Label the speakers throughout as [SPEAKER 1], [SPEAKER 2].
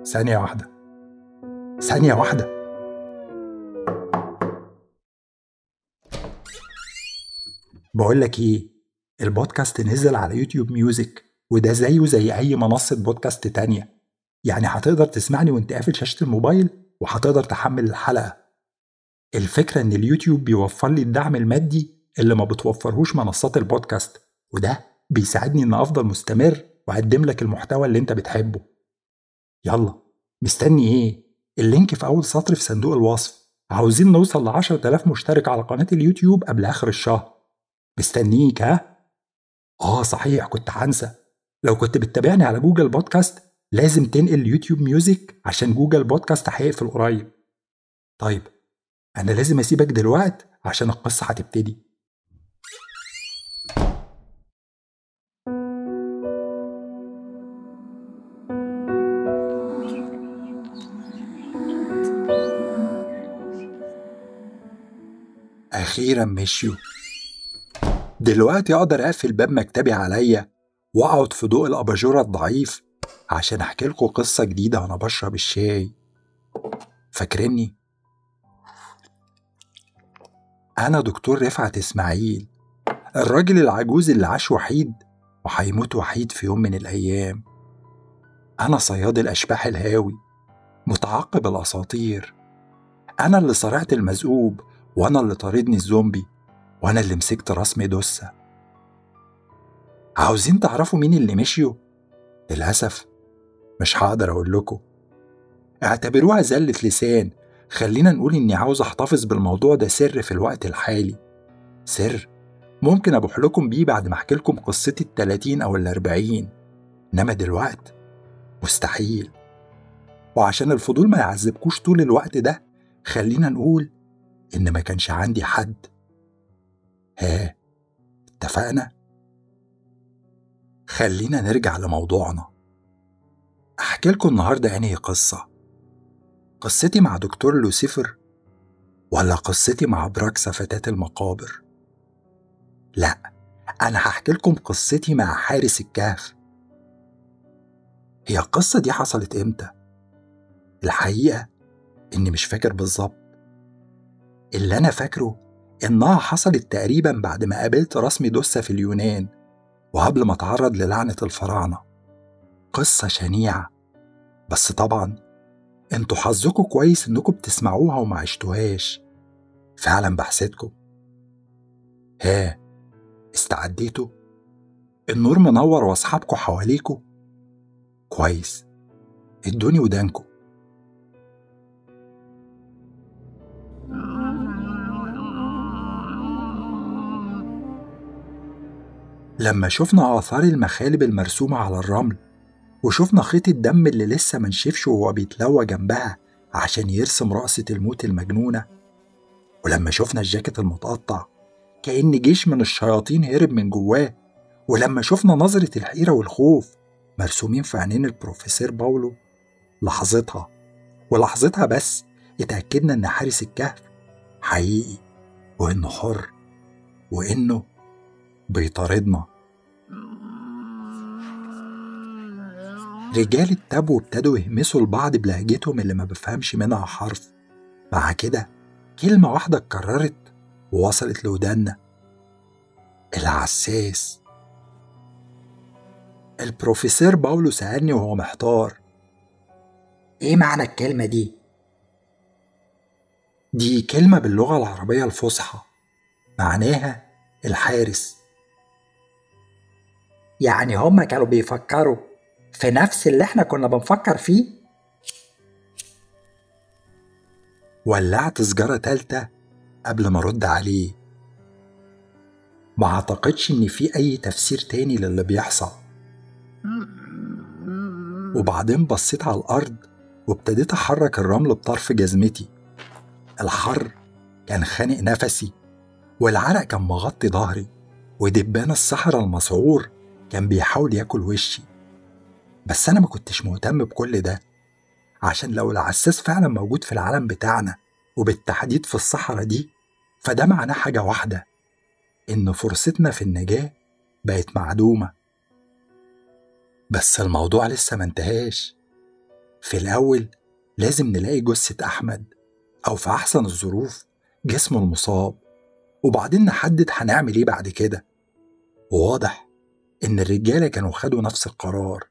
[SPEAKER 1] ثانية واحدة ثانية واحدة بقول لك ايه البودكاست نزل على يوتيوب ميوزك وده زيه زي اي منصة بودكاست تانية يعني هتقدر تسمعني وانت قافل شاشة الموبايل وهتقدر تحمل الحلقة الفكرة ان اليوتيوب بيوفر لي الدعم المادي اللي ما بتوفرهوش منصات البودكاست وده بيساعدني ان افضل مستمر واقدم لك المحتوى اللي انت بتحبه يلا مستني ايه اللينك في اول سطر في صندوق الوصف عاوزين نوصل ل 10000 مشترك على قناة اليوتيوب قبل اخر الشهر مستنيك ها اه صحيح كنت هنسى لو كنت بتتابعني على جوجل بودكاست لازم تنقل يوتيوب ميوزك عشان جوجل بودكاست هيقفل قريب طيب انا لازم اسيبك دلوقت عشان القصة هتبتدي أخيرا مشيوا دلوقتي أقدر أقفل باب مكتبي عليا وأقعد في ضوء الأباجورة الضعيف عشان أحكي لكم قصة جديدة وأنا بشرب الشاي فاكرني؟ أنا دكتور رفعت إسماعيل الراجل العجوز اللي عاش وحيد وهيموت وحيد في يوم من الأيام أنا صياد الأشباح الهاوي متعقب الأساطير أنا اللي صرعت المذئوب وأنا اللي طاردني الزومبي وأنا اللي مسكت راس ميدوسا عاوزين تعرفوا مين اللي مشيوا؟ للأسف مش هقدر أقول لكم اعتبروها زلة لسان خلينا نقول إني عاوز أحتفظ بالموضوع ده سر في الوقت الحالي سر ممكن أبوح لكم بيه بعد ما أحكي لكم قصتي التلاتين أو الأربعين إنما دلوقت مستحيل وعشان الفضول ما يعذبكوش طول الوقت ده خلينا نقول إن ما كانش عندي حد ها اتفقنا؟ خلينا نرجع لموضوعنا أحكي لكم النهاردة أنهي قصة قصتي مع دكتور لوسيفر ولا قصتي مع براكسا فتاة المقابر لا أنا هحكي لكم قصتي مع حارس الكهف هي القصة دي حصلت إمتى؟ الحقيقة إني مش فاكر بالظبط اللي أنا فاكره إنها حصلت تقريبا بعد ما قابلت رسمي دوسة في اليونان وقبل ما أتعرض للعنة الفراعنة قصة شنيعة بس طبعا انتوا حظكم كويس انكم بتسمعوها وما عشتوهاش فعلا بحسدكم ها استعديتوا النور منور واصحابكم حواليكوا كويس ادوني ودانكم لما شفنا آثار المخالب المرسومة على الرمل وشفنا خيط الدم اللي لسه منشفش وهو بيتلوى جنبها عشان يرسم رقصة الموت المجنونة ولما شفنا الجاكيت المتقطع كأن جيش من الشياطين هرب من جواه ولما شفنا نظرة الحيرة والخوف مرسومين في عينين البروفيسور باولو لحظتها ولحظتها بس اتأكدنا إن حارس الكهف حقيقي وإنه حر وإنه بيطاردنا رجال التاب وابتدوا يهمسوا لبعض بلهجتهم اللي ما بفهمش منها حرف مع كده كلمة واحدة اتكررت ووصلت لودانا العساس البروفيسور باولو سألني وهو محتار
[SPEAKER 2] ايه معنى الكلمة دي؟
[SPEAKER 1] دي كلمة باللغة العربية الفصحى معناها الحارس
[SPEAKER 2] يعني هما كانوا بيفكروا في نفس اللي احنا كنا بنفكر فيه؟
[SPEAKER 1] ولعت سجارة تالتة قبل ما أرد عليه ما أعتقدش إن في أي تفسير تاني للي بيحصل وبعدين بصيت على الأرض وابتديت أحرك الرمل بطرف جزمتي الحر كان خانق نفسي والعرق كان مغطي ظهري ودبان الصحراء المسعور كان بيحاول ياكل وشي بس أنا ما كنتش مهتم بكل ده عشان لو العساس فعلا موجود في العالم بتاعنا وبالتحديد في الصحراء دي فده معناه حاجة واحدة إن فرصتنا في النجاة بقت معدومة بس الموضوع لسه ما انتهاش في الأول لازم نلاقي جثة أحمد أو في أحسن الظروف جسمه المصاب وبعدين نحدد هنعمل إيه بعد كده وواضح إن الرجالة كانوا خدوا نفس القرار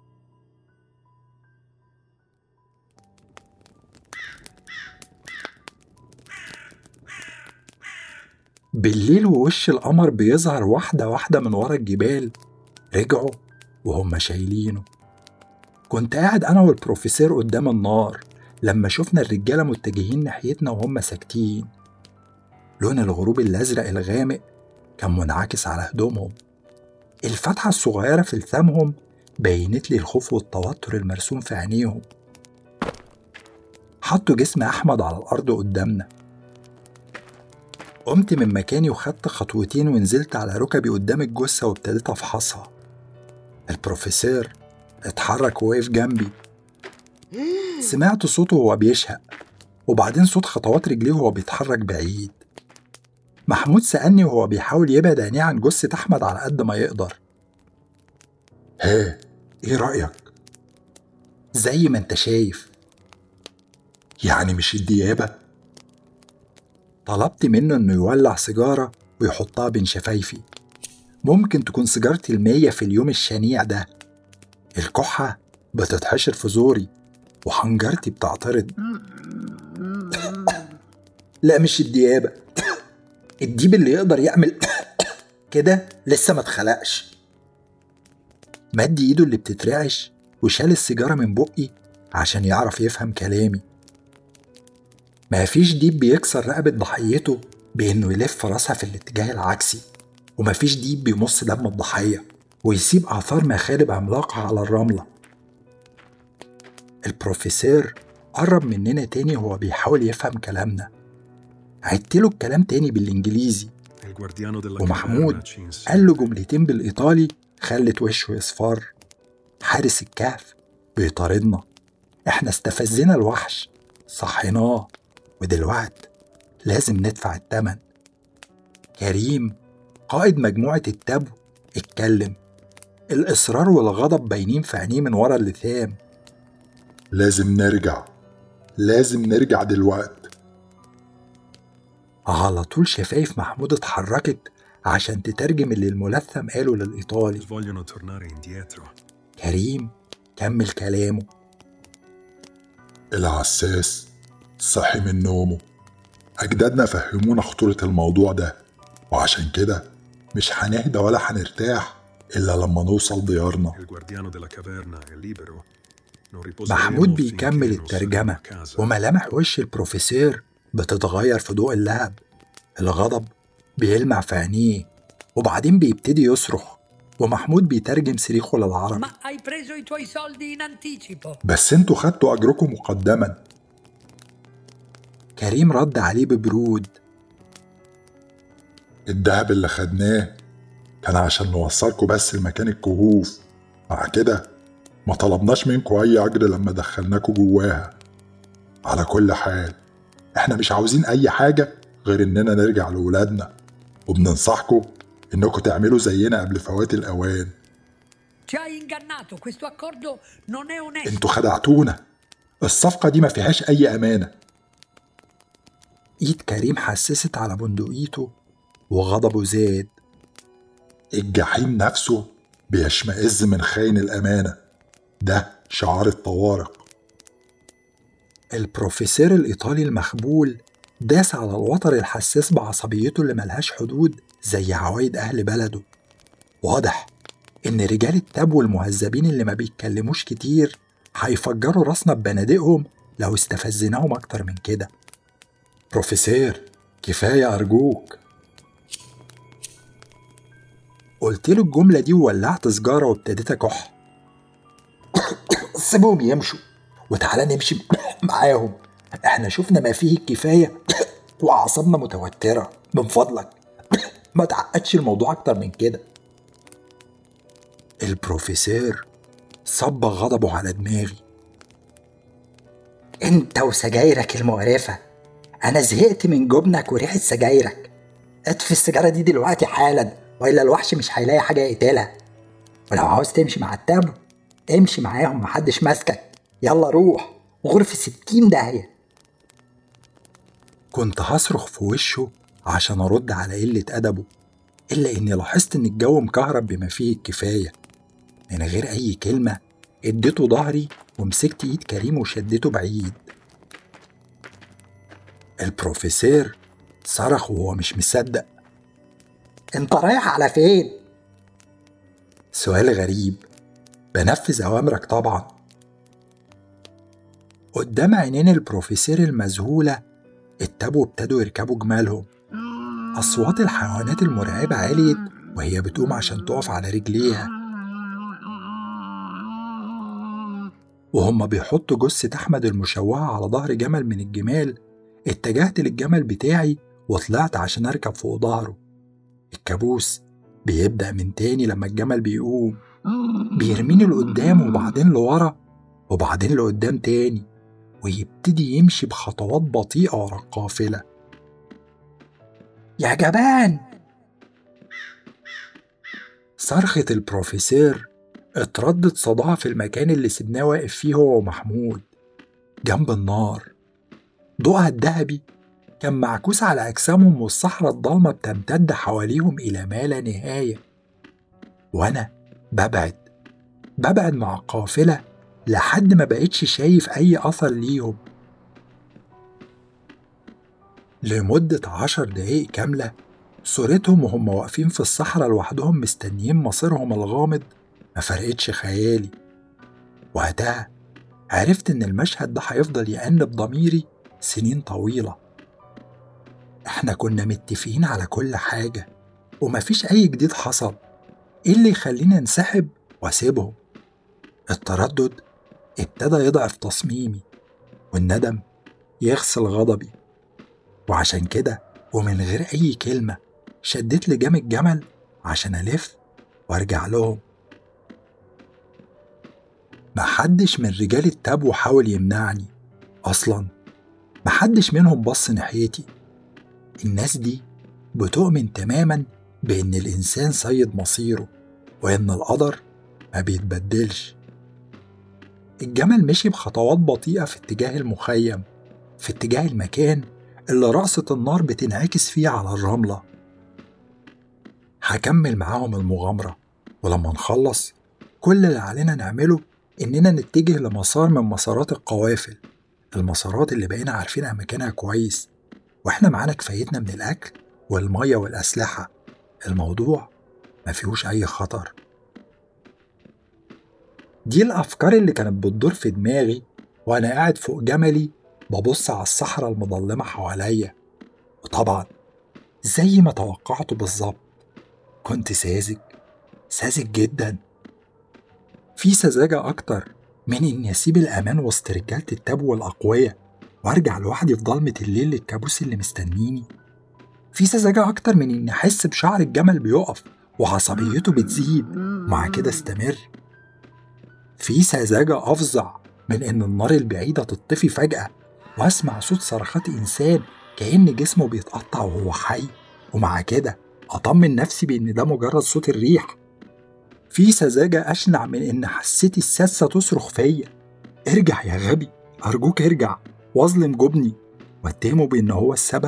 [SPEAKER 1] بالليل ووش القمر بيظهر واحدة واحدة من ورا الجبال رجعوا وهم شايلينه كنت قاعد أنا والبروفيسور قدام النار لما شفنا الرجالة متجهين ناحيتنا وهم ساكتين لون الغروب الأزرق الغامق كان منعكس على هدومهم الفتحة الصغيرة في لثامهم بينت لي الخوف والتوتر المرسوم في عينيهم حطوا جسم أحمد على الأرض قدامنا قمت من مكاني وخدت خطوتين ونزلت على ركبي قدام الجثة وابتديت أفحصها البروفيسور اتحرك ووقف جنبي سمعت صوته وهو بيشهق وبعدين صوت خطوات رجليه وهو بيتحرك بعيد محمود سألني وهو بيحاول يبعد عينيه عن جثة أحمد على قد ما يقدر
[SPEAKER 3] ها ايه رأيك؟
[SPEAKER 1] زي ما انت شايف
[SPEAKER 3] يعني مش الديابة؟
[SPEAKER 1] طلبت منه انه يولع سيجارة ويحطها بين شفايفي ممكن تكون سيجارتي المية في اليوم الشنيع ده الكحة بتتحشر في زوري وحنجرتي بتعترض لا مش الديابة الديب اللي يقدر يعمل كده لسه ما اتخلقش مد ايده اللي بتترعش وشال السيجارة من بقي عشان يعرف يفهم كلامي مفيش ديب بيكسر رقبة ضحيته بإنه يلف راسها في الاتجاه العكسي ومفيش ديب بيمص دم الضحية ويسيب آثار مخالب عملاقة على الرملة البروفيسور قرب مننا تاني وهو بيحاول يفهم كلامنا عدت له الكلام تاني بالإنجليزي ومحمود قال له جملتين بالإيطالي خلت وشه يصفر حارس الكهف بيطاردنا احنا استفزنا الوحش صحيناه ودلوقت لازم ندفع التمن كريم قائد مجموعة التبو اتكلم الإصرار والغضب باينين في عينيه من ورا اللثام
[SPEAKER 3] لازم نرجع لازم نرجع دلوقت
[SPEAKER 1] على طول شفايف محمود اتحركت عشان تترجم اللي الملثم قاله للإيطالي كريم كمل كلامه
[SPEAKER 3] العساس صحي من نومه أجدادنا فهمونا خطورة الموضوع ده وعشان كده مش هنهدى ولا هنرتاح إلا لما نوصل ديارنا
[SPEAKER 1] محمود بيكمل الترجمة وملامح وش البروفيسور بتتغير في ضوء اللهب الغضب بيلمع في عينيه وبعدين بيبتدي يصرخ ومحمود بيترجم صريخه للعربي
[SPEAKER 4] Ma hai preso i tuoi soldi in anticipo?
[SPEAKER 3] بس انتوا خدتوا أجركم مقدما
[SPEAKER 1] كريم رد عليه ببرود
[SPEAKER 3] الدهب اللي خدناه كان عشان نوصلكوا بس لمكان الكهوف مع كده ما طلبناش منكوا أي أجر لما دخلناكوا جواها على كل حال احنا مش عاوزين أي حاجة غير إننا نرجع لولادنا وبننصحكوا إنكوا تعملوا زينا قبل فوات الأوان
[SPEAKER 4] Ci hai ingannato, questo accordo non è onesto.
[SPEAKER 3] انتوا خدعتونا الصفقة دي ما فيهاش أي أمانة
[SPEAKER 1] ايد كريم حسست على بندقيته وغضبه زاد
[SPEAKER 3] الجحيم نفسه بيشمئز من خاين الأمانة ده شعار الطوارق
[SPEAKER 1] البروفيسور الإيطالي المخبول داس على الوتر الحساس بعصبيته اللي ملهاش حدود زي عوايد أهل بلده واضح إن رجال التبو المهذبين اللي ما بيتكلموش كتير هيفجروا راسنا ببنادقهم لو استفزناهم أكتر من كده بروفيسور كفاية أرجوك قلت له الجملة دي وولعت سجارة وابتديت أكح سيبهم يمشوا وتعالى نمشي معاهم احنا شفنا ما فيه الكفاية وأعصابنا متوترة من فضلك ما تعقدش الموضوع أكتر من كده البروفيسور صب غضبه على دماغي
[SPEAKER 2] انت وسجايرك المقرفة انا زهقت من جبنك وريحة سجايرك اطفي السيجارة دي دلوقتي حالا والا الوحش مش هيلاقي حاجة يقتلها ولو عاوز تمشي مع التابو امشي معاهم محدش ماسكك يلا روح غرفة ستين داهية
[SPEAKER 1] كنت هصرخ في وشه عشان أرد على قلة أدبه إلا إني لاحظت إن الجو مكهرب بما فيه الكفاية من غير أي كلمة اديته ظهري ومسكت إيد كريم وشدته بعيد البروفيسور صرخ وهو مش مصدق
[SPEAKER 2] انت رايح على فين؟
[SPEAKER 1] سؤال غريب بنفذ أوامرك طبعا قدام عينين البروفيسور المذهولة التابوا ابتدوا يركبوا جمالهم أصوات الحيوانات المرعبة عليت وهي بتقوم عشان تقف على رجليها وهم بيحطوا جثة أحمد المشوهة على ظهر جمل من الجمال اتجهت للجمل بتاعي وطلعت عشان أركب فوق ظهره الكابوس بيبدأ من تاني لما الجمل بيقوم بيرميني لقدام وبعدين لورا وبعدين لقدام تاني ويبتدي يمشي بخطوات بطيئة ورا القافلة
[SPEAKER 2] يا جبان
[SPEAKER 1] صرخة البروفيسور اتردد صداها في المكان اللي سيبناه واقف فيه هو ومحمود جنب النار ضوءها الذهبي كان معكوس على أجسامهم والصحراء الضلمة بتمتد حواليهم إلى ما لا نهاية وأنا ببعد ببعد مع القافلة لحد ما بقتش شايف أي أثر ليهم لمدة عشر دقايق كاملة صورتهم وهم واقفين في الصحراء لوحدهم مستنيين مصيرهم الغامض ما فرقتش خيالي وقتها عرفت إن المشهد ده هيفضل يأنب ضميري سنين طويلة احنا كنا متفقين على كل حاجة ومفيش أي جديد حصل ايه اللي يخليني انسحب واسيبهم التردد ابتدى يضعف تصميمي والندم يغسل غضبي وعشان كده ومن غير أي كلمة شديت لجام الجمل عشان ألف وأرجع لهم محدش من رجال التابو حاول يمنعني أصلا محدش منهم بص ناحيتي الناس دي بتؤمن تماما بإن الإنسان سيد مصيره وإن القدر ما بيتبدلش الجمل مشي بخطوات بطيئة في اتجاه المخيم في اتجاه المكان اللي رأسة النار بتنعكس فيه على الرملة هكمل معاهم المغامرة ولما نخلص كل اللي علينا نعمله إننا نتجه لمسار من مسارات القوافل المسارات اللي بقينا عارفين أماكنها كويس وإحنا معانا كفايتنا من الأكل والمية والأسلحة الموضوع ما فيهوش أي خطر دي الأفكار اللي كانت بتدور في دماغي وأنا قاعد فوق جملي ببص على الصحراء المظلمة حواليا وطبعا زي ما توقعت بالظبط كنت ساذج ساذج جدا في سذاجة أكتر من إني أسيب الأمان وسط رجالة التابو الأقوياء وأرجع لوحدي في ضلمة الليل للكابوس اللي مستنيني في سذاجة أكتر من إني أحس بشعر الجمل بيقف وعصبيته بتزيد مع كده استمر في سذاجة أفظع من إن النار البعيدة تطفي فجأة وأسمع صوت صرخات إنسان كأن جسمه بيتقطع وهو حي ومع كده أطمن نفسي بإن ده مجرد صوت الريح في سذاجة أشنع من إن حسيتي الساسة تصرخ فيا ارجع يا غبي أرجوك ارجع واظلم جبني واتهمه بإن هو السبب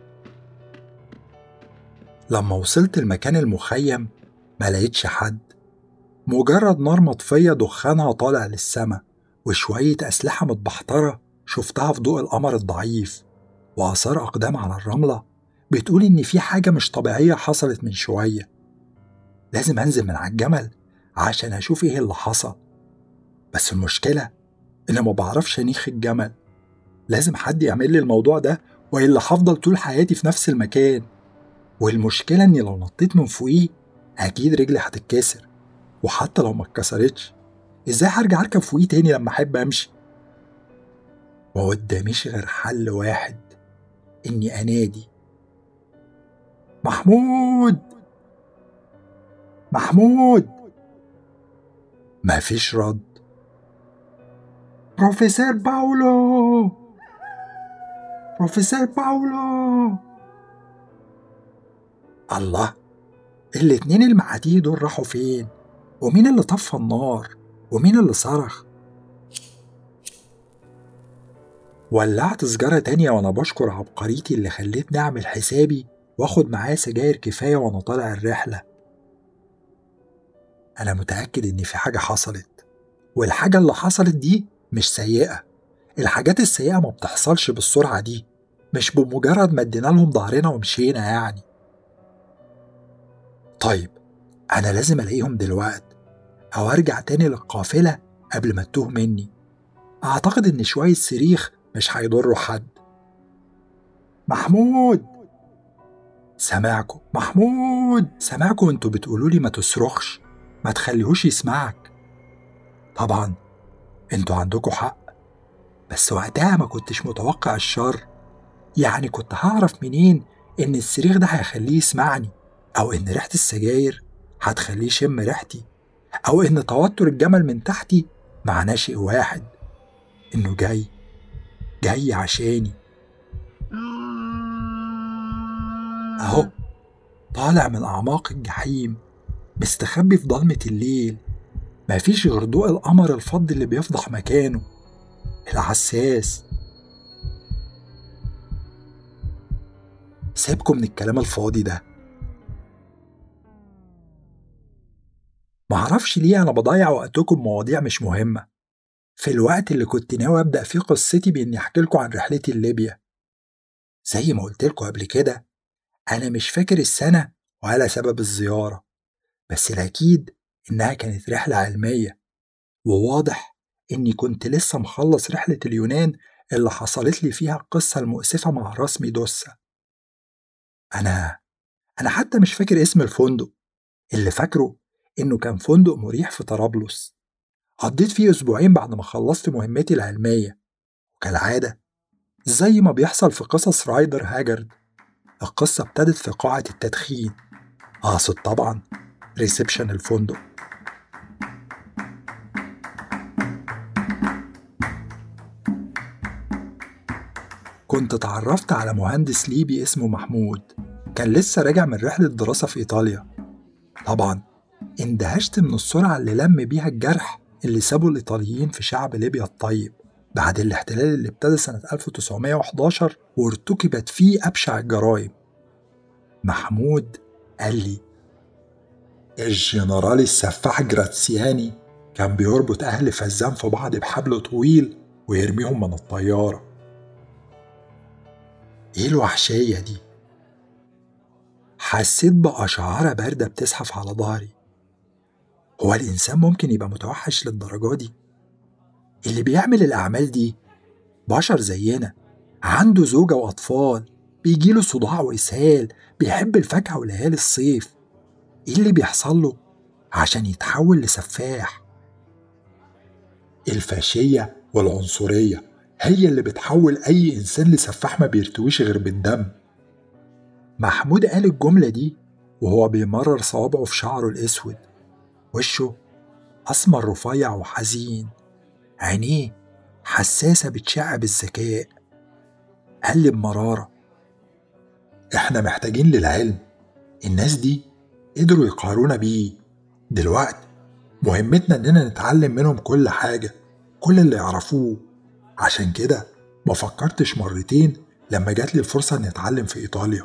[SPEAKER 1] لما وصلت المكان المخيم ما لقيتش حد مجرد نار مطفية دخانها طالع للسما وشوية أسلحة متبحترة شفتها في ضوء القمر الضعيف وآثار أقدام على الرملة بتقول إن في حاجة مش طبيعية حصلت من شوية لازم أنزل من على الجمل عشان أشوف إيه اللي حصل بس المشكلة إن ما بعرفش أنيخ الجمل لازم حد يعمل لي الموضوع ده وإلا هفضل طول حياتي في نفس المكان والمشكلة إني لو نطيت من فوقيه أكيد رجلي هتتكسر وحتى لو ما اتكسرتش إزاي هرجع أركب فوقيه تاني لما أحب أمشي وقداميش غير حل واحد إني أنادي محمود محمود مفيش رد بروفيسور باولو بروفيسور باولو الله الاتنين المعاديه دول راحوا فين ومين اللي طفى النار ومين اللي صرخ ولعت سجارة تانية وأنا بشكر عبقريتي اللي خلتني أعمل حسابي وآخد معايا سجاير كفاية وأنا طالع الرحلة أنا متأكد إن في حاجة حصلت والحاجة اللي حصلت دي مش سيئة الحاجات السيئة ما بتحصلش بالسرعة دي مش بمجرد ما ادينا لهم ظهرنا ومشينا يعني طيب أنا لازم ألاقيهم دلوقت أو أرجع تاني للقافلة قبل ما تتوه مني أعتقد إن شوية صريخ مش هيضروا حد محمود سامعكم محمود سامعكم وانتوا بتقولوا لي ما تصرخش ما تخليهوش يسمعك طبعا انتوا عندكم حق بس وقتها ما كنتش متوقع الشر يعني كنت هعرف منين ان الصريخ ده هيخليه يسمعني او ان ريحة السجاير هتخليه يشم ريحتي او ان توتر الجمل من تحتي معناه شيء واحد انه جاي جاي عشاني اهو طالع من اعماق الجحيم مستخبي في ضلمة الليل مفيش غير ضوء القمر الفضي اللي بيفضح مكانه العساس سيبكم من الكلام الفاضي ده معرفش ليه أنا بضيع وقتكم مواضيع مش مهمة في الوقت اللي كنت ناوي أبدأ فيه قصتي بإني أحكي لكم عن رحلتي لليبيا زي ما قلت لكم قبل كده أنا مش فاكر السنة ولا سبب الزيارة بس الأكيد إنها كانت رحلة علمية وواضح إني كنت لسه مخلص رحلة اليونان اللي حصلت لي فيها القصة المؤسفة مع راس ميدوسا أنا أنا حتى مش فاكر اسم الفندق اللي فاكره إنه كان فندق مريح في طرابلس قضيت فيه أسبوعين بعد ما خلصت مهمتي العلمية وكالعادة زي ما بيحصل في قصص رايدر هاجرد القصة ابتدت في قاعة التدخين أقصد طبعا ريسبشن الفندق كنت اتعرفت على مهندس ليبي اسمه محمود كان لسه راجع من رحلة دراسة في إيطاليا طبعا اندهشت من السرعة اللي لم بيها الجرح اللي سابه الإيطاليين في شعب ليبيا الطيب بعد الاحتلال اللي ابتدى سنة 1911 وارتكبت فيه أبشع الجرائم محمود قال لي
[SPEAKER 3] الجنرال السفاح جراتسياني كان بيربط أهل فزان في بعض بحبل طويل ويرميهم من الطيارة
[SPEAKER 1] إيه الوحشية دي؟ حسيت بأشعارة باردة بتزحف على ظهري هو الإنسان ممكن يبقى متوحش للدرجة دي؟ اللي بيعمل الأعمال دي بشر زينا عنده زوجة وأطفال بيجيله صداع وإسهال بيحب الفاكهة وليالي الصيف إيه اللي بيحصل له عشان يتحول لسفاح؟
[SPEAKER 3] الفاشية والعنصرية هي اللي بتحول أي إنسان لسفاح ما بيرتويش غير بالدم
[SPEAKER 1] محمود قال الجملة دي وهو بيمرر صوابعه في شعره الأسود وشه أسمر رفيع وحزين عينيه حساسة بتشع بالذكاء قال لي بمرارة
[SPEAKER 3] إحنا محتاجين للعلم الناس دي قدروا يقهرونا بيه دلوقتي مهمتنا إننا نتعلم منهم كل حاجة كل اللي يعرفوه عشان كده ما فكرتش مرتين لما جات لي الفرصة إني أتعلم في إيطاليا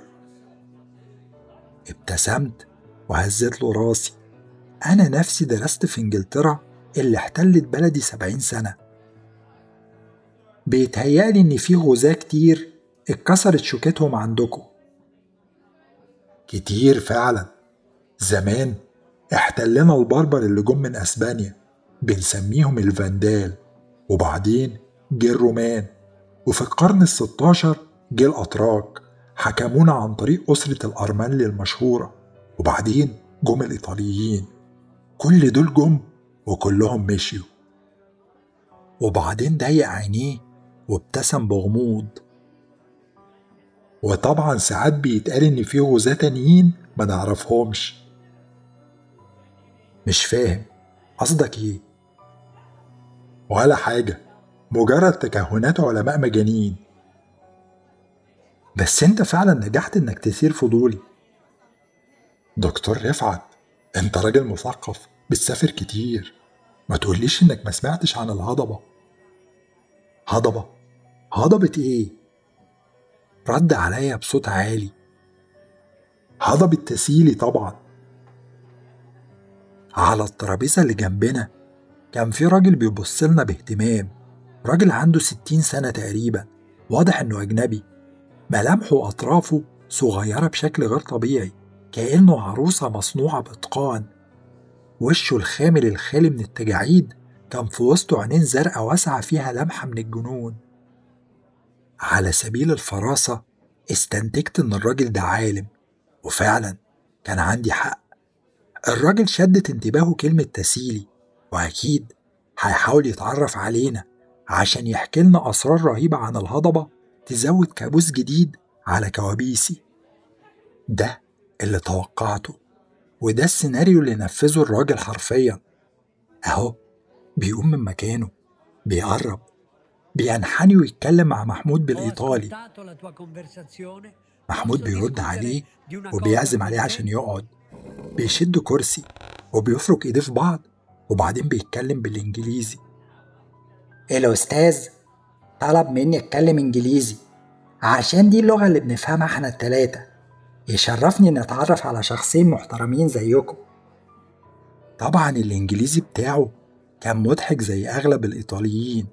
[SPEAKER 1] ابتسمت وهزيت له راسي أنا نفسي درست في إنجلترا اللي احتلت بلدي سبعين سنة بيتهيألي إن في غزاة كتير اتكسرت شوكتهم عندكم
[SPEAKER 3] كتير فعلا زمان احتلنا البربر اللي جم من أسبانيا بنسميهم الفاندال وبعدين جه الرومان وفي القرن الستاشر جه الأتراك حكمونا عن طريق أسرة الأرمنلي المشهورة وبعدين جم الإيطاليين كل دول جم وكلهم مشيوا
[SPEAKER 1] وبعدين ضيق عينيه وابتسم بغموض
[SPEAKER 3] وطبعا ساعات بيتقال إن في غزاة تانيين ما نعرفهمش
[SPEAKER 1] مش فاهم قصدك ايه
[SPEAKER 3] ولا حاجة مجرد تكهنات علماء مجانين
[SPEAKER 1] بس انت فعلا نجحت انك تثير فضولي
[SPEAKER 3] دكتور رفعت انت راجل مثقف بتسافر كتير ما تقوليش انك ما سمعتش عن الهضبة
[SPEAKER 1] هضبة هضبة إيه؟ رد عليا بصوت عالي هضبة تسيلي طبعا على الترابيزة اللي جنبنا كان في راجل بيبص لنا باهتمام راجل عنده ستين سنة تقريبا واضح إنه أجنبي ملامحه وأطرافه صغيرة بشكل غير طبيعي كأنه عروسة مصنوعة بإتقان وشه الخامل الخالي من التجاعيد كان في وسطه عينين زرقاء واسعة فيها لمحة من الجنون على سبيل الفراسة استنتجت إن الراجل ده عالم وفعلا كان عندي حق الراجل شدت انتباهه كلمة تسيلي وأكيد هيحاول يتعرف علينا عشان يحكي لنا أسرار رهيبة عن الهضبة تزود كابوس جديد على كوابيسي ده اللي توقعته وده السيناريو اللي نفذه الراجل حرفيا أهو بيقوم من مكانه بيقرب بينحني ويتكلم مع محمود بالإيطالي محمود بيرد عليه وبيعزم عليه عشان يقعد بيشد كرسي وبيفرك ايديه في بعض وبعدين بيتكلم بالانجليزي
[SPEAKER 2] الأستاذ طلب مني أتكلم إنجليزي عشان دي اللغة اللي بنفهمها احنا التلاتة يشرفني إن أتعرف على شخصين محترمين زيكم
[SPEAKER 1] طبعا الإنجليزي بتاعه كان مضحك زي أغلب الإيطاليين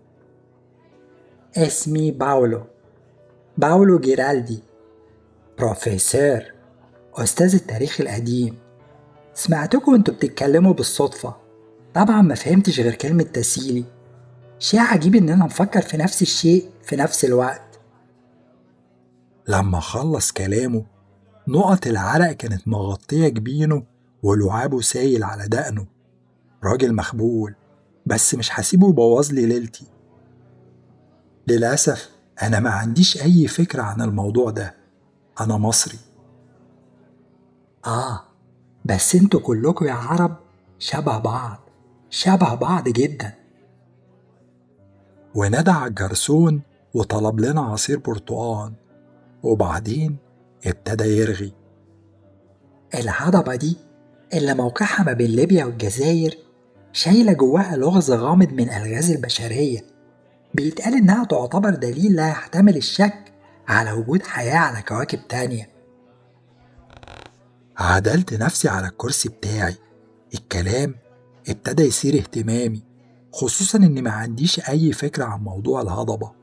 [SPEAKER 2] اسمي باولو باولو جيرالدي بروفيسور أستاذ التاريخ القديم سمعتكم انتوا بتتكلموا بالصدفة طبعا ما فهمتش غير كلمة تسيلي شيء عجيب اننا نفكر في نفس الشيء في نفس الوقت
[SPEAKER 1] لما خلص كلامه نقط العرق كانت مغطية جبينه ولعابه سايل على دقنه راجل مخبول بس مش هسيبه يبوظ لي ليلتي للأسف أنا ما عنديش أي فكرة عن الموضوع ده أنا مصري
[SPEAKER 2] آه بس انتوا كلكم يا عرب شبه بعض شبه بعض جدا
[SPEAKER 1] ونادى على الجرسون وطلب لنا عصير برتقان وبعدين ابتدى يرغي
[SPEAKER 2] الهضبة دي اللي موقعها ما بين ليبيا والجزائر شايلة جواها لغز غامض من ألغاز البشرية بيتقال إنها تعتبر دليل لا يحتمل الشك على وجود حياة على كواكب تانية
[SPEAKER 1] عدلت نفسي على الكرسي بتاعي الكلام ابتدى يثير اهتمامي خصوصا اني ما عنديش اي فكرة عن موضوع الهضبة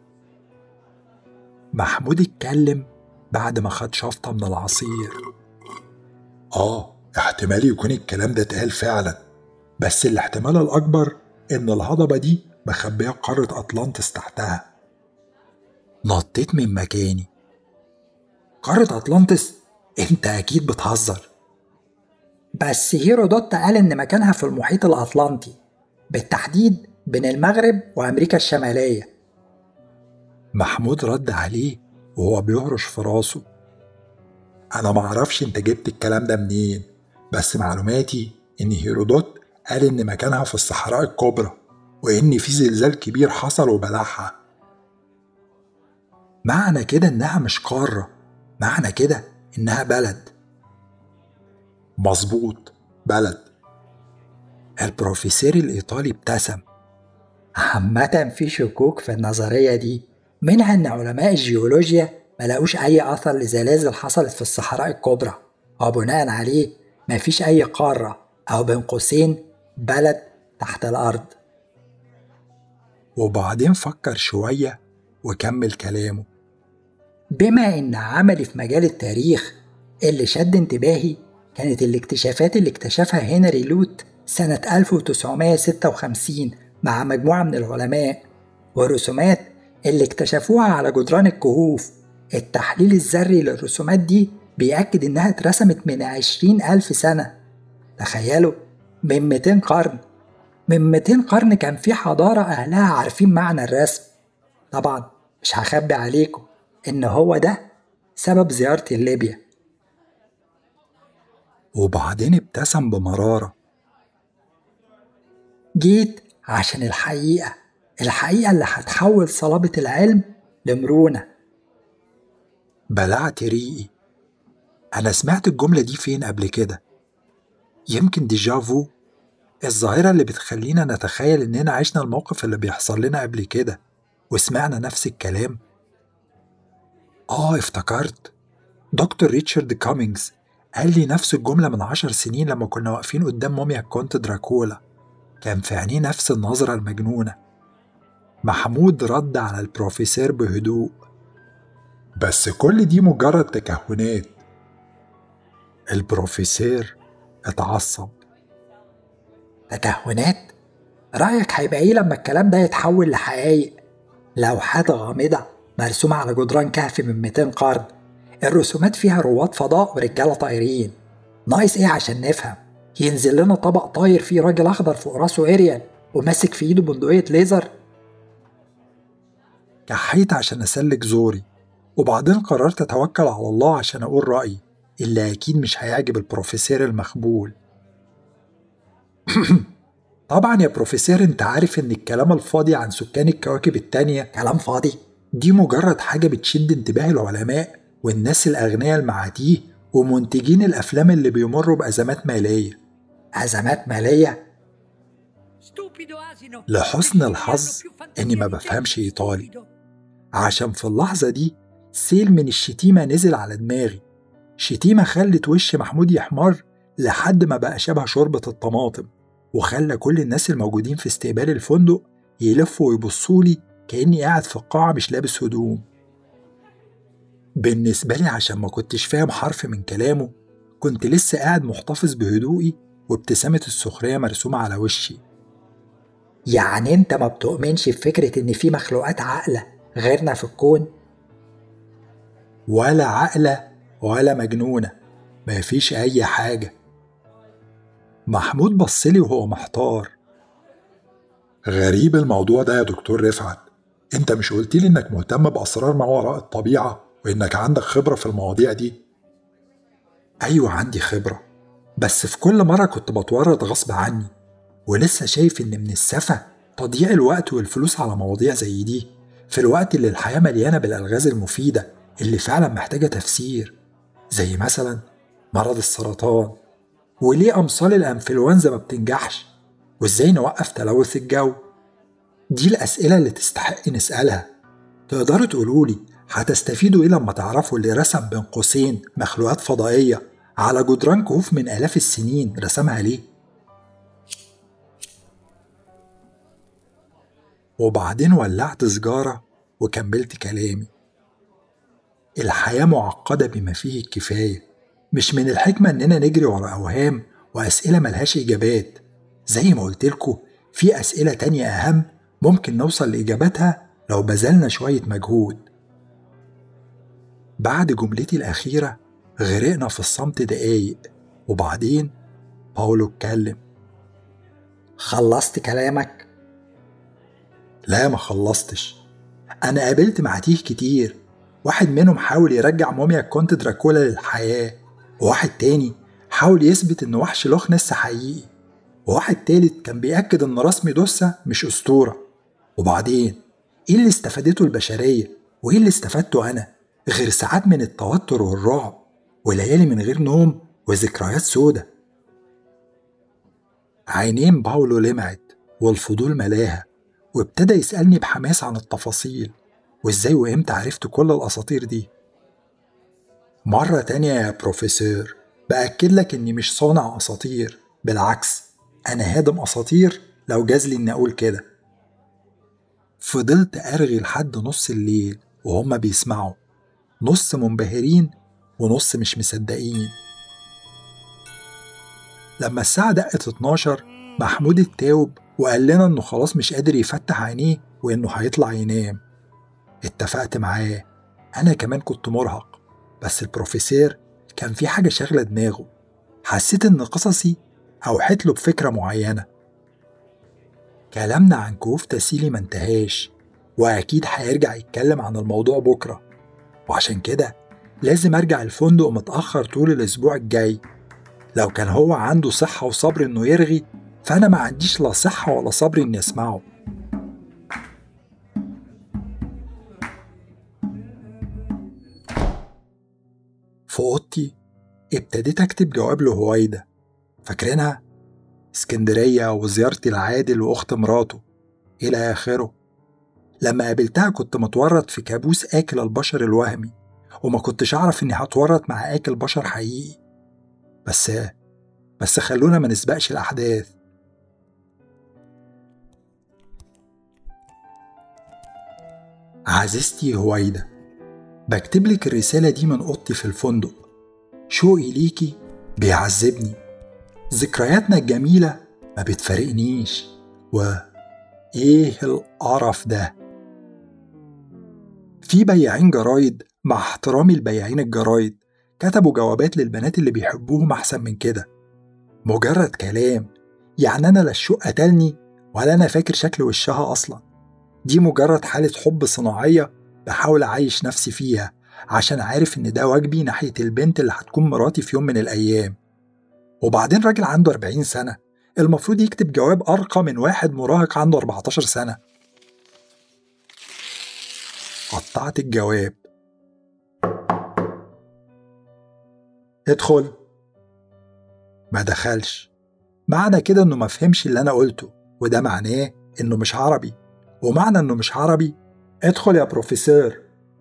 [SPEAKER 1] محمود اتكلم بعد ما خد شفطة من العصير
[SPEAKER 3] آه احتمال يكون الكلام ده اتقال فعلا بس الاحتمال الأكبر إن الهضبة دي مخبية قارة أطلانتس تحتها
[SPEAKER 1] نطيت من مكاني قارة أطلانتس انت اكيد بتهزر
[SPEAKER 2] بس هيرودوت قال إن مكانها في المحيط الأطلنطي بالتحديد بين المغرب وأمريكا الشمالية
[SPEAKER 1] محمود رد عليه وهو بيهرش في راسه
[SPEAKER 3] أنا معرفش أنت جبت الكلام ده منين بس معلوماتي إن هيرودوت قال إن مكانها في الصحراء الكبرى وإن في زلزال كبير حصل وبلعها
[SPEAKER 1] معنى كده إنها مش قارة معنى كده إنها بلد
[SPEAKER 3] مظبوط بلد
[SPEAKER 1] البروفيسور الإيطالي ابتسم
[SPEAKER 2] عامة في شكوك في النظرية دي منها إن علماء الجيولوجيا ملاقوش أي أثر لزلازل حصلت في الصحراء الكبرى وبناء عليه مفيش أي قارة أو بين قوسين بلد تحت الأرض
[SPEAKER 1] وبعدين فكر شوية وكمل كلامه
[SPEAKER 2] بما إن عملي في مجال التاريخ اللي شد انتباهي كانت الاكتشافات اللي اكتشفها هنري لوت سنة 1956 مع مجموعة من العلماء والرسومات اللي اكتشفوها على جدران الكهوف التحليل الذري للرسومات دي بيأكد إنها اترسمت من عشرين ألف سنة تخيلوا من 200 قرن من 200 قرن كان في حضارة أهلها عارفين معنى الرسم طبعا مش هخبي عليكم إن هو ده سبب زيارتي لليبيا
[SPEAKER 1] وبعدين ابتسم بمرارة
[SPEAKER 2] جيت عشان الحقيقة الحقيقة اللي هتحول صلابة العلم لمرونة
[SPEAKER 1] بلعت ريقي أنا سمعت الجملة دي فين قبل كده يمكن ديجافو الظاهرة اللي بتخلينا نتخيل إننا عشنا الموقف اللي بيحصل لنا قبل كده وسمعنا نفس الكلام آه افتكرت دكتور ريتشارد كامينجز قال لي نفس الجملة من عشر سنين لما كنا واقفين قدام موميا كونت دراكولا كان في عينيه نفس النظرة المجنونة محمود رد على البروفيسور بهدوء
[SPEAKER 3] بس كل دي مجرد تكهنات
[SPEAKER 1] البروفيسور اتعصب
[SPEAKER 2] تكهنات رأيك هيبقى ايه لما الكلام ده يتحول لحقايق لوحات غامضة مرسومة على جدران كهف من 200 قرن الرسومات فيها رواد فضاء ورجالة طايرين ناقص ايه عشان نفهم ينزل لنا طبق طاير فيه راجل اخضر فوق راسه اريال وماسك في ايده بندقية ليزر
[SPEAKER 1] كحيت عشان أسلك زوري وبعدين قررت أتوكل على الله عشان أقول رأيي اللي أكيد مش هيعجب البروفيسور المخبول طبعا يا بروفيسور انت عارف ان الكلام الفاضي عن سكان الكواكب التانية
[SPEAKER 2] كلام فاضي
[SPEAKER 1] دي مجرد حاجة بتشد انتباه العلماء والناس الأغنياء المعاتيه ومنتجين الأفلام اللي بيمروا بأزمات مالية
[SPEAKER 2] أزمات مالية
[SPEAKER 1] لحسن الحظ إني ما بفهمش إيطالي عشان في اللحظة دي سيل من الشتيمة نزل على دماغي شتيمة خلت وش محمود يحمر لحد ما بقى شبه شوربة الطماطم وخلى كل الناس الموجودين في استقبال الفندق يلفوا ويبصوا لي كأني قاعد في القاعة مش لابس هدوم بالنسبة لي عشان ما كنتش فاهم حرف من كلامه كنت لسه قاعد محتفظ بهدوئي وابتسامة السخرية مرسومة على وشي
[SPEAKER 2] يعني انت ما بتؤمنش بفكرة ان في مخلوقات عاقلة غيرنا في الكون
[SPEAKER 1] ولا عقلة ولا مجنونة مفيش أي حاجة محمود بصلي وهو محتار
[SPEAKER 3] غريب الموضوع ده يا دكتور رفعت انت مش قلتلي انك مهتم بأسرار ما وراء الطبيعة وانك عندك خبرة في المواضيع دي
[SPEAKER 1] أيوة عندي خبرة بس في كل مرة كنت بتورط غصب عني ولسه شايف إن من السفة تضييع الوقت والفلوس على مواضيع زي دي في الوقت اللي الحياة مليانة بالألغاز المفيدة اللي فعلا محتاجة تفسير زي مثلا مرض السرطان وليه أمثال الأنفلونزا ما بتنجحش وإزاي نوقف تلوث الجو دي الأسئلة اللي تستحق نسألها تقدروا تقولولي هتستفيدوا إيه لما تعرفوا اللي رسم بين قوسين مخلوقات فضائية على جدران كهوف من آلاف السنين رسمها ليه؟ وبعدين ولعت سجارة وكملت كلامي الحياة معقدة بما فيه الكفاية مش من الحكمة إننا نجري ورا أوهام وأسئلة ملهاش إجابات زي ما قلتلكوا في أسئلة تانية أهم ممكن نوصل لإجاباتها لو بذلنا شوية مجهود بعد جملتي الأخيرة غرقنا في الصمت دقايق وبعدين باولو اتكلم
[SPEAKER 2] خلصت كلامك
[SPEAKER 1] لا ما خلصتش أنا قابلت معاتيه كتير واحد منهم حاول يرجع موميا كونت دراكولا للحياة وواحد تاني حاول يثبت إن وحش لوخ نس حقيقي وواحد تالت كان بيأكد إن راس ميدوسا مش أسطورة وبعدين إيه اللي استفادته البشرية وإيه اللي استفدته أنا غير ساعات من التوتر والرعب وليالي من غير نوم وذكريات سودة عينين باولو لمعت والفضول ملاها وابتدى يسألني بحماس عن التفاصيل وازاي وامتى عرفت كل الأساطير دي مرة تانية يا بروفيسور بأكد لك إني مش صانع أساطير بالعكس أنا هادم أساطير لو جاز لي إني أقول كده فضلت أرغي لحد نص الليل وهما بيسمعوا نص منبهرين ونص مش مصدقين لما الساعة دقت 12 محمود اتاوب وقال لنا إنه خلاص مش قادر يفتح عينيه وإنه هيطلع ينام اتفقت معاه أنا كمان كنت مرهق بس البروفيسور كان في حاجة شاغلة دماغه حسيت إن قصصي أوحت له بفكرة معينة كلامنا عن كهوف تسيلي ما انتهاش وأكيد هيرجع يتكلم عن الموضوع بكرة وعشان كده لازم أرجع الفندق متأخر طول الأسبوع الجاي لو كان هو عنده صحة وصبر إنه يرغي فأنا ما عنديش لا صحة ولا صبر إني أسمعه في أوضتي ابتديت أكتب جواب لهويدا فاكرينها؟ اسكندرية وزيارتي لعادل وأخت مراته إلى آخره لما قابلتها كنت متورط في كابوس آكل البشر الوهمي وما كنتش أعرف إني هتورط مع آكل بشر حقيقي بس بس خلونا ما نسبقش الأحداث عزيزتي هويدا بكتب لك الرسالة دي من أوضتي في الفندق شوقي ليكي بيعذبني ذكرياتنا الجميلة ما بتفارقنيش و إيه القرف ده في بياعين جرايد مع احترامي لبياعين الجرايد كتبوا جوابات للبنات اللي بيحبوهم أحسن من كده مجرد كلام يعني أنا لا الشوق قتلني ولا أنا فاكر شكل وشها أصلا دي مجرد حالة حب صناعية بحاول أعيش نفسي فيها عشان عارف إن ده واجبي ناحية البنت اللي هتكون مراتي في يوم من الأيام وبعدين راجل عنده 40 سنة المفروض يكتب جواب أرقى من واحد مراهق عنده 14 سنة قطعت الجواب ادخل ما دخلش معنى كده انه ما فهمش اللي انا قلته وده معناه انه مش عربي ومعنى انه مش عربي ادخل يا بروفيسور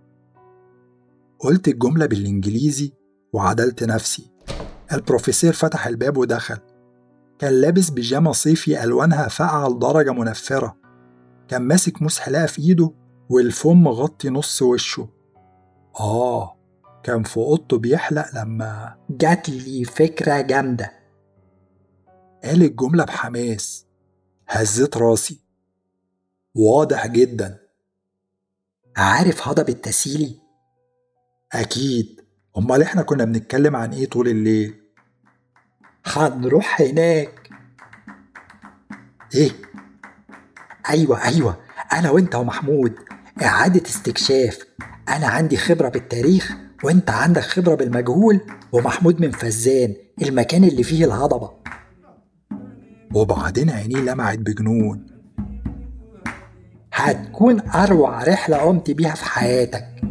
[SPEAKER 1] قلت الجملة بالإنجليزي وعدلت نفسي البروفيسور فتح الباب ودخل كان لابس بيجامة صيفي ألوانها فاقعة لدرجة منفرة كان ماسك موس حلاقة في إيده والفم مغطي نص وشه آه كان في أوضته بيحلق لما
[SPEAKER 2] جات لي فكرة جامدة
[SPEAKER 1] قال الجملة بحماس هزيت راسي واضح جدا
[SPEAKER 2] عارف هضب التسيلي؟
[SPEAKER 1] أكيد أمال إحنا كنا بنتكلم عن إيه طول الليل
[SPEAKER 2] هنروح هناك
[SPEAKER 1] إيه
[SPEAKER 2] أيوة أيوة أنا وأنت ومحمود إعادة استكشاف أنا عندي خبرة بالتاريخ وأنت عندك خبرة بالمجهول ومحمود من فزان المكان اللي فيه الهضبة
[SPEAKER 1] وبعدين عينيه لمعت بجنون
[SPEAKER 2] هتكون أروع رحلة قمت بيها في حياتك